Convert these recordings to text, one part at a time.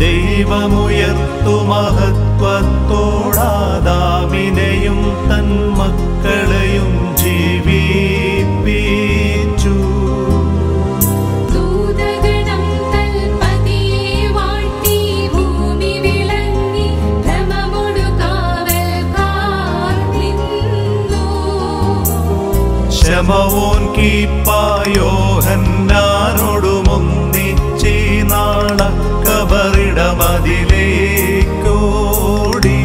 ദൈവമുയർത്തു മഹത്വത്തോടാദാമിനെയും തൻ മക്കളെയും ജീവിപ്പിച്ചു ദൂതഗണം തൽപതിയെ വാഴ്ത്തി ഭൂമി വിളങ്ങി ഭ്രമമൊടു കാവൽക്കാർ നിന്നു ശമവോൻ കീപ്പായോഹന്നാനോടുമൊന്നിച്ചി നാളക്കബറിടമതിലേക്കോടി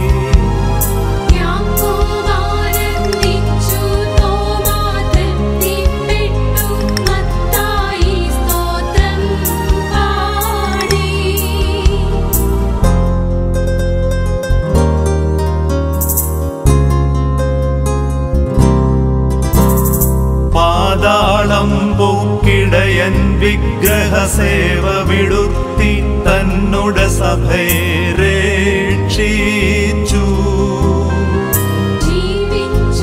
യാക്കോബാനന്ദിച്ചു തോമാ തൃപ്തിപ്പെട്ടു മത്തായി സ്തോത്രം പാടി പാതാളം പൂക്കിടയൻ വിഗ്രഹ സേവ വിടുത്തി തന്നുട സഭയെ രക്ഷിച്ചു ജീവിച്ചു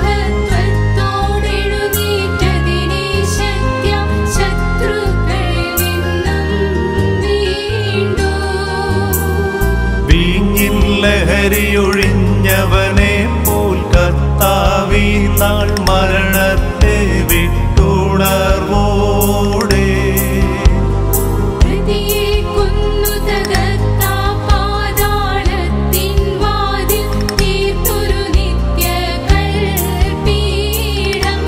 മഹത്വത്തോടെഴുന്നേറ്റതിനെ ശക്യ ശത്രുക്കളിൽ നിന്നും വീണ്ടു വീഞ്ഞിൻ ലഹരിയൊഴിഞ്ഞവനെ പോൽ കത്താവി നാൾ മരണത്തെ വിട്ടുണർവോടെ പ്രതിയെ കൊന്നു തകർത്ത പാതാളത്തിൻ വാതിൽ തീർത്തൊരു നിത്യ കൽപ്പീഠം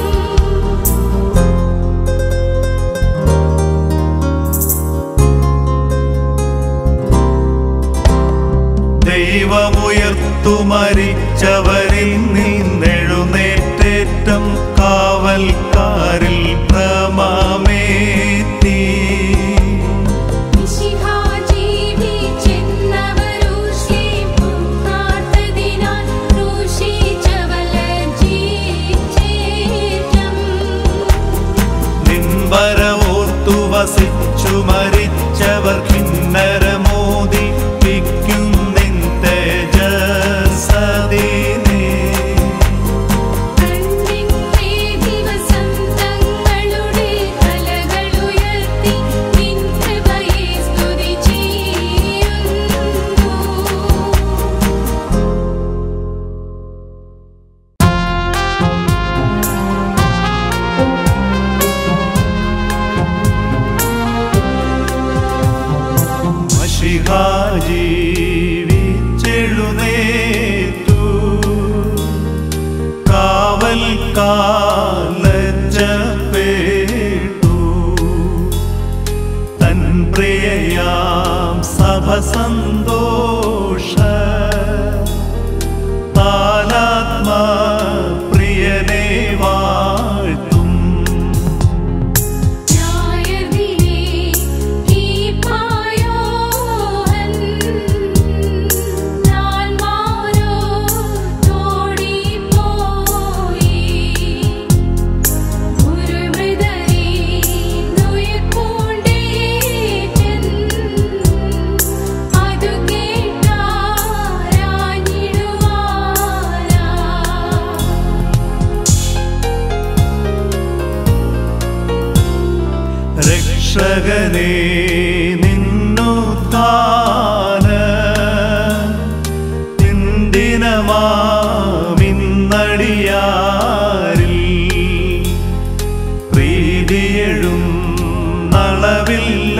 ദൈവമുയർത്തു മരിച്ചവരിൽ നിന്നെഴുന്നേറ്റേറ്റം കാവൽക്കാരിൽ ഭ്രമമേത്തി മിശിഹാ ജീവിച്ചെന്നവരുഷ്യം പുക്കാത്തതിനാൽ ക്രൂശിച്ചവലജ്ജിച്ചേറ്റം. നിൻവരവോർത്തു വസിച്ചു മരിച്ചവർ കിന്നരമോദി പിക്കും നിൻ തേജസദിനേ കണ്ണിന്നേ ദിവസം തങ്ങളുടെ തലകളുയർത്തി നിൻ കൃപയെ സ്തുതി ചെയ്യുന്നു മഷിഹാ ജീവിച്ചെഴുന്നേറ്റു കാവൽക്കാലജപേട്ടു തൻ പ്രിയയാം സഭ സന്തോഷ താലാത്മാ പ്രിയനെ വാഴ്ത്തും ന്യായവിധി കീപ്പായോഹൻ നാൽമാരോ തോടിപ്പോയി ഒരു മൃതരി നുയർപ്പൂണ്ടേറ്റൻ അതു കേട്ടാരാഞ്ഞിടുവാനാ രക്ഷകനെ നിന്നുദ്ധാന നിന്ദിനമാമിന്നടിയാരിൽ പ്രീതിയെഴും നളവില്ല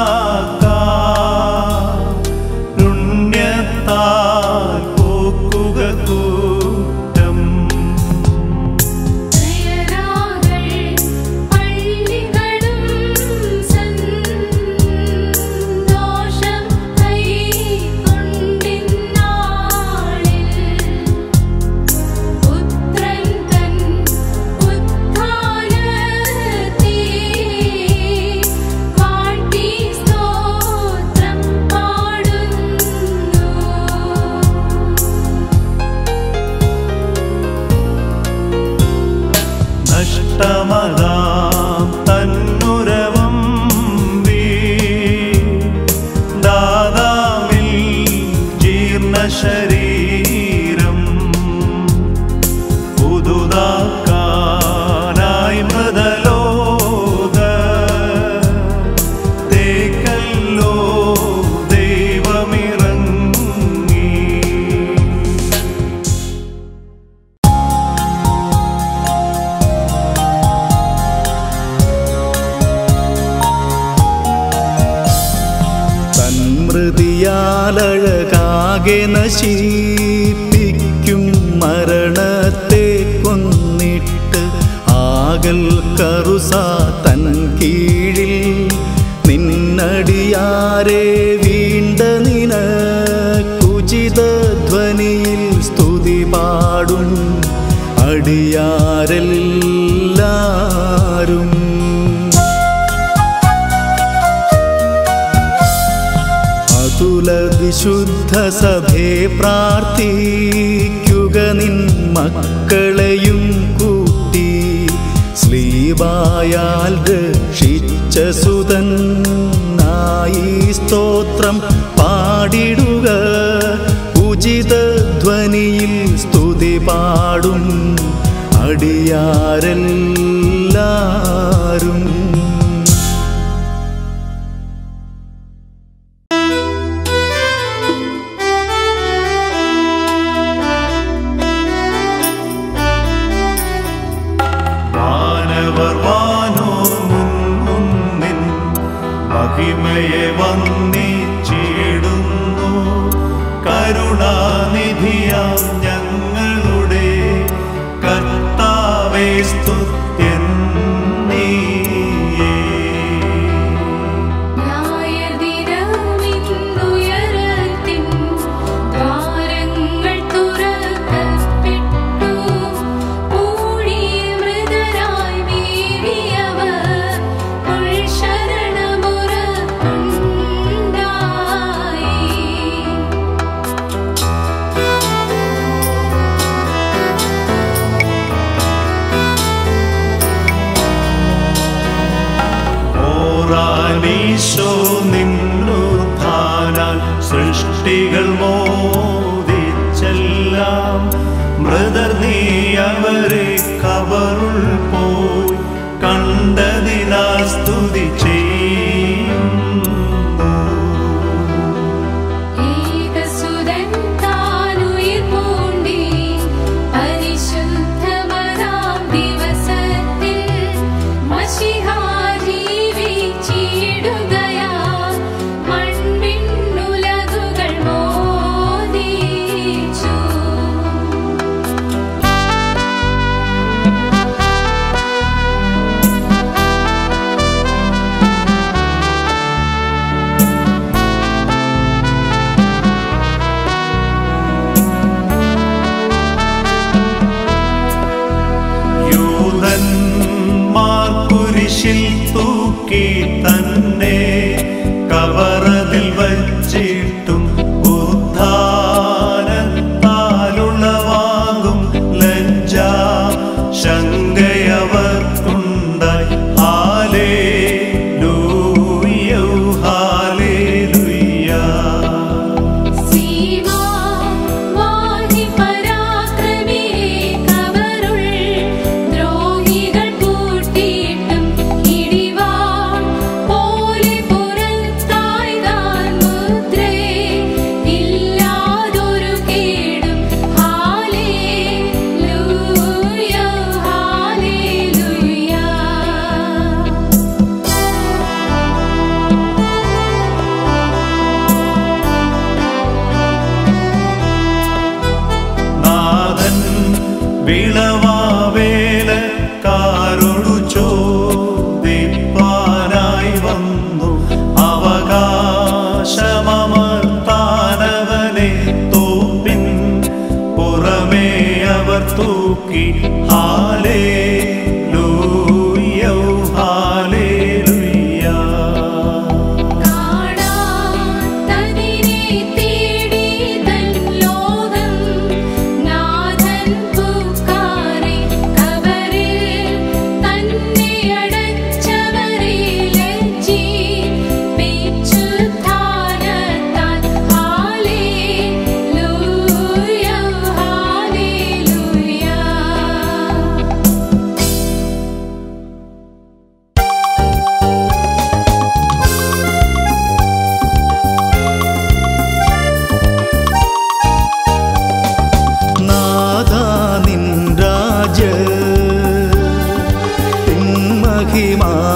ുണ്യത്താൽ പോക്കുക കൂറ്റം ദയരാകൾ പള്ളികളും സൻ കണ്ടാലഴകാകെ നശിപ്പിക്കും മരണത്തെ കൊന്നിട്ട് ആകൽ കറുസ തൻ കീഴിൽ നിന്നടിയാരെ വീണ്ട നിനക്കുചിത ധ്വനിയിൽ സ്തുതി പാടും അടിയാരെല്ലാരും അതുല വിശുദ്ധ സഭേ പ്രാർത്ഥിക്കുക നിൻ മക്കളെയും കൂട്ടി സ്ലീബായാൽ രക്ഷിച്ച സുതൻ ആയി സ്തോത്രം പാടിടുക ഉചിത ധ്വനിയിൽ സ്തുതി പാടും അടിയാരെല്ലാരും മാനവർ വാനോർ മുൻമുന്നിൻ മഹിമയെ വന്നിച്ചിടുന്നു കരുണാനിധിയാം ഞങ്ങളുടെ കർത്താവേ സ്തുത്യൻ നീയേ ന്യായദിനമിന്നുയരത്തിൻ ദ്വാരങ്ങൾ തുറക്കപ്പെട്ടു. പൂഴിയിൽ മൃതരായി വീഴിയവർ ഉൾശരണമുറക്കുണ്ടായി. ഓറാനീശോ നിന്നുത്ഥാനാൽ സൃഷ്ടികൾ മോദിച്ചെല്ലാം മൃതർ നീ അവരെ കബറുൾ പോയി കണ്ടതിനാ സ്തുതി ചെയ്യും ഏകസുതൻ താനുയിർ പൂണ്ടി പരിശുദ്ധമതാം ദിവസത്തിൽ മശിഹാ ജീവിച്ചിടുകയാൽ മൺവിണ്ണുലകുകൾ മോദിച്ചു യൂതന്മാർ കുരിശിൽ തൂക്കി തന്നെ കവറതിൽ വച്ചിട്ടും ഉദ്ധാനത്താലുളവാകും ലജ്ജ ശങ്കയവർക്കുണ്ടായി ഹാലേ ലൂയ്യോ ഹാലേ സീമാ വാഹി പരാക്രമിയെ കവറുൾ ദ്രോഹികൾ കൂട്ടിയിട്ടും ഇടിവാൾ പോലെ പുറത്തായ്താൻ മുദ്രേ ഇല്ലാതൊരു കേടും ഹാലേലൂയ ഹാലേലൂയ നാഥൻ വിളവാവേലക്കാരോടു ചോദിപ്പാനായി വന്നു അവകാശമർത്താനവനെ തോപ്പിൻ പുറമേ അവർ തൂക്കി ഹാലേ ലൂയ്യോ ഹാലേ കാണാത്തതിനെ തേടി തൻ ലോകം നാഥൻ പൂക്കാരെ കവറിൽ തന്നെ അടച്ചവരെ ലജ്ജിപ്പിച്ചു ധാനത്താൽ ഹാലേലൂയ ഹാലേലൂയ നാഥാ നിൻ രാജ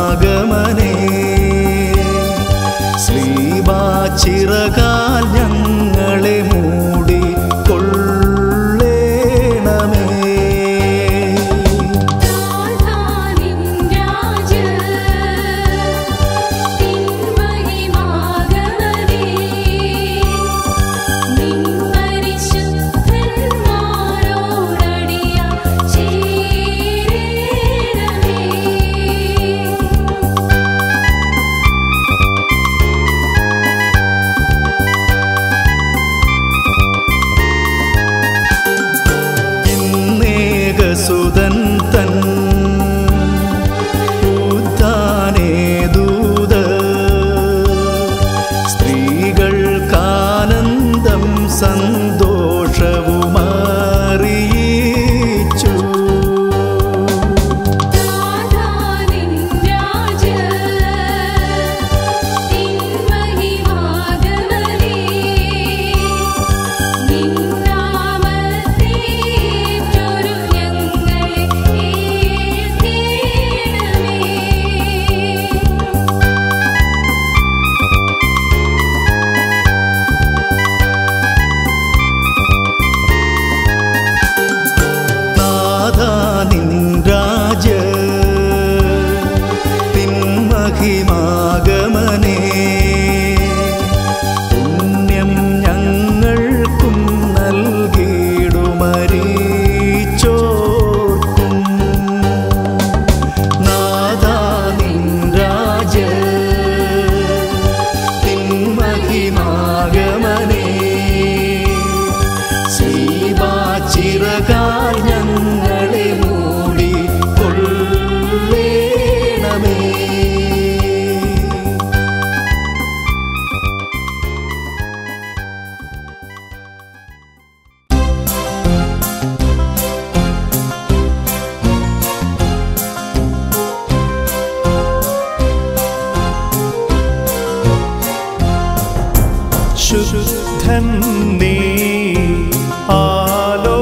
മഹിമാഗമനേ ശ്രീബാച്ചിറകാൽ ഞങ്ങൾ ശുദ്ധൻ നീ ആലോ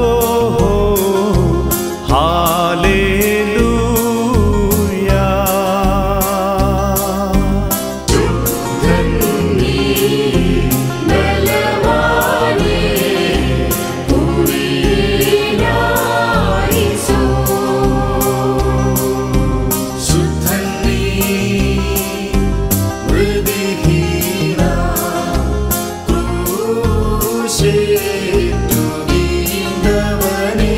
ഹാലേലൂയ ശുദ്ധൻ നീ മൃതിഹീന ക്രൂശേറ്റു വീണവനേ.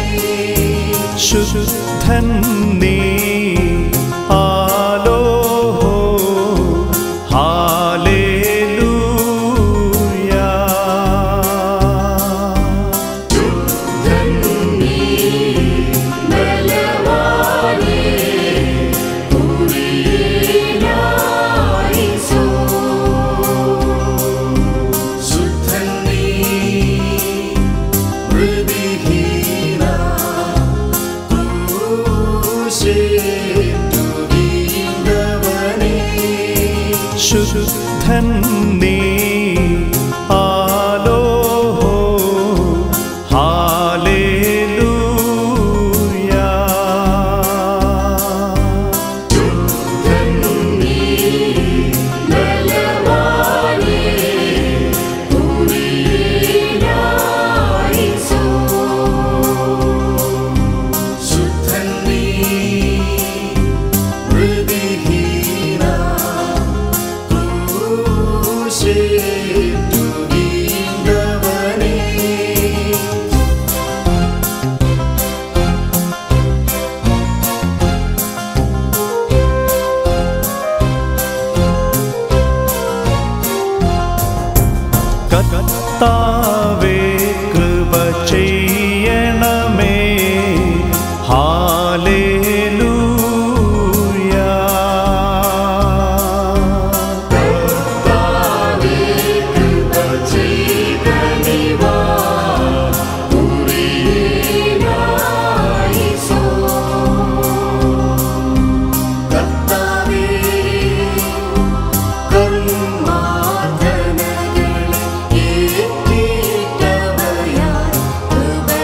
ശുദ്ധൻ നീ ആലോ ഹാലേലൂയ ശുദ്ധൻ നീ മൃതിഹീന ക്രൂശേറ്റു വീണവനേ. ശുദ്ധൻ നീ ആലോ ഹാലേലൂയ ശുദ്ധൻ നീ മൃതിഹീന ക്രൂശേറ്റു വീണവനേ. കർത്താവേ കൃപ ചെയ്യണമേ ഹാലേലൂയ കർത്താവേ, കർമാധനങ്ങളെ ഏറ്റിട്ടവയാൽ കൃപ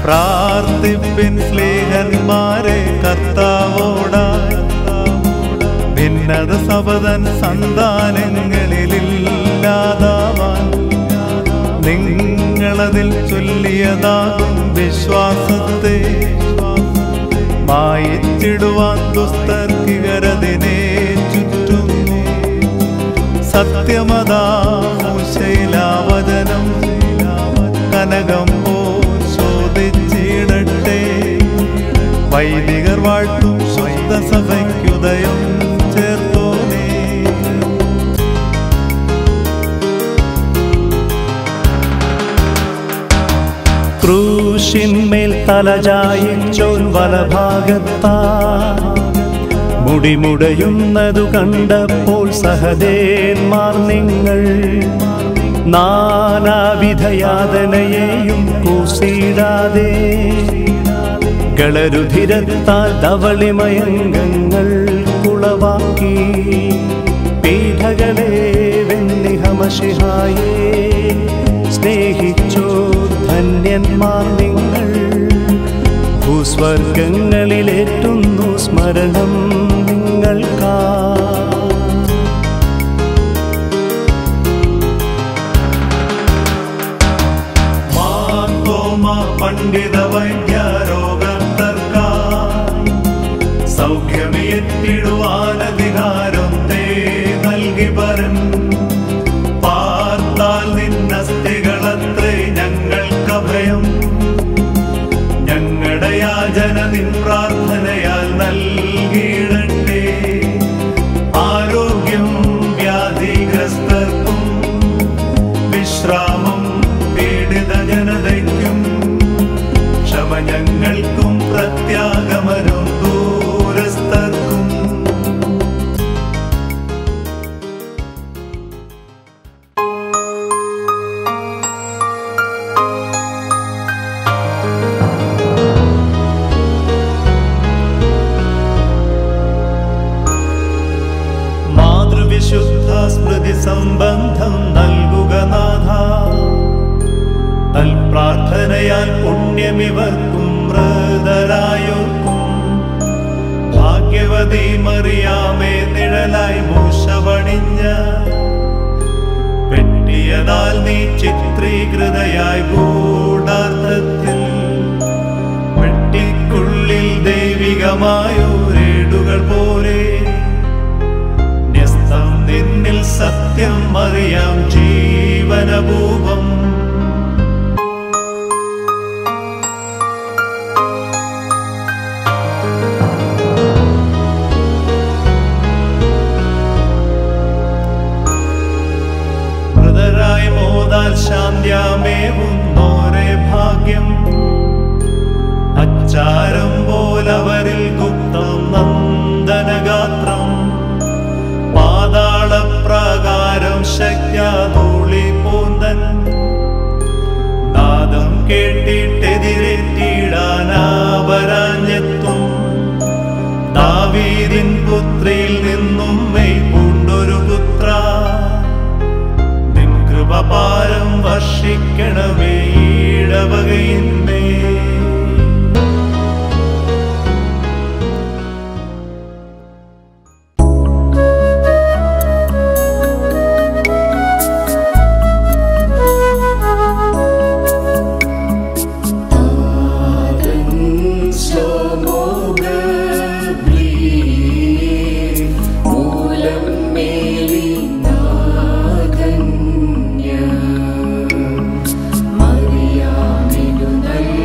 പ്രാർത്ഥിപ്പിൻ സ്ലേഹന്മാരെ കർത്താവോടായി ഭിന്നത സപതൻ സന്താനങ്ങളിലില്ലാതാവാൻ നിങ്ങളതിൽ ചൊല്ലിയതാകും വിശ്വാസത്തെ മായിച്ചിടുവാൻ ദുസ്തർക്കികരതിനെ ചുറ്റുന്നു സത്യമതാ ശൈലാവചനം കനകം പോ ശോധിച്ചിടട്ടെ വൈദികർ വാഴ്ത്തും ശുദ്ധ സഭയ്ക്കുദയം ചേർത്തോനേ ക്രൂശിന്മേൽ തലചായിച്ചോൻ വലഭാഗത്താ മുടിമുടയുന്നതു കണ്ടപ്പോൾ സഹദേന്മാർ നിങ്ങൾ നാനാവിധയാതനയെയും കൂസിടാതെ കളരുധിരത്താൽ ധവളിമയങ്കങ്ങൾ കുളവാക്കി പീഠകളെ വെന്നിഹമഷിഹായേ സ്നേഹിച്ചോ ധന്യന്മാർ നിങ്ങൾ ഭൂസ്വർഗങ്ങളിലേറ്റുന്നു സ്മരണം നിങ്ങൾക്കാ പണ്ഡിത വൈദ്യരോഗത്തർക്കാ സൗഖ്യമേറ്റിടുവാനധികാരം തേ നൽകി പരൻ പാർത്താൽ നിന്നസ്തികളത്രേ ഞങ്ങൾക്കഭയം ഞങ്ങളുടെ യാചന നിൻ പ്രാർത്ഥനയാൽ നൽകിയിടട്ടെ ആരോഗ്യം വ്യാധിഗ്രസ്തർക്കും വിശ്രാമം പീഡിത ജനതയ്ക്കും ക്ഷമ ഞങ്ങൾക്കും പ്രത്യാഗമനം ദൂരസ്ഥർക്കും മാതൃവിശുദ്ധ സ്മൃതി സംബന്ധം നൽകുക നാഥ തൽപ്രാർത്ഥനയാൽ പുണ്യമിവർക്കും മൃതരായോർക്കും ഭാഗ്യവതി മറിയാമേ നിഴലായി മൂശവണിഞ്ഞ വെട്ടിയതാൽ നീ ചിത്രീകൃതയായി ഗൂഢാർത്ഥത്തിൽ വെട്ടിക്കുള്ളിൽ ദൈവികമായോരേടുകൾ പോലെ ന്യസ്തം നിന്നിൽ സത്യം അറിയാം ജീവനഭൂപം മൃതരായി മോതാൽ ശാന്ത്യാമേവുന്നോരെ ഭാഗ്യം അച്ചാരം പോലവരിൽ ഗുപ്തം നന്ദനഗാത്രം പാതാളപ്രകാരം ശക്യാതൂളി പൂന്തൻ നാദം കേട്ടിട്ടെതിരേറ്റിടാനാവരാഞ്ഞെത്തും ദാവീദിൻ പുത്രിയിൽ നിന്നും മെയ് പൂണ്ടൊരു പുത്ര നിൻ കൃപപാരം വർഷിക്കണമേ ഈടവകയിന്മേ മൂലം മേലി നാഗന്യ മറിയാമിനു നല്ല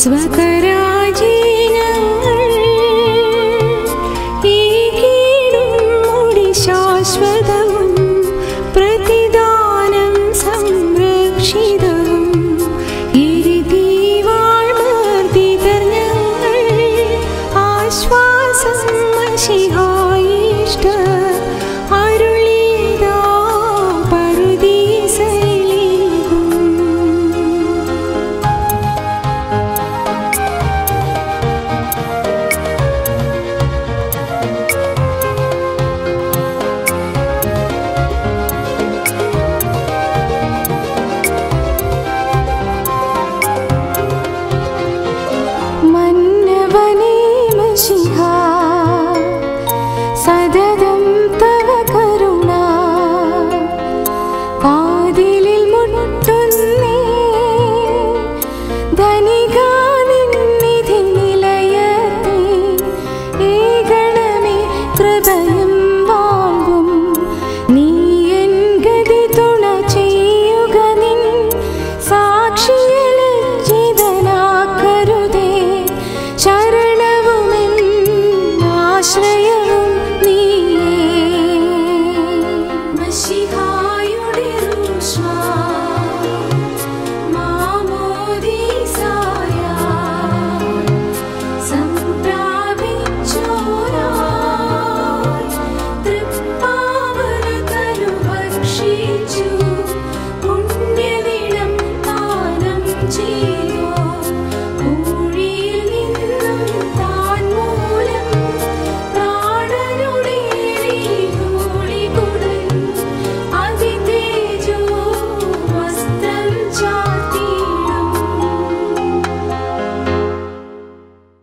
സ്വകൾ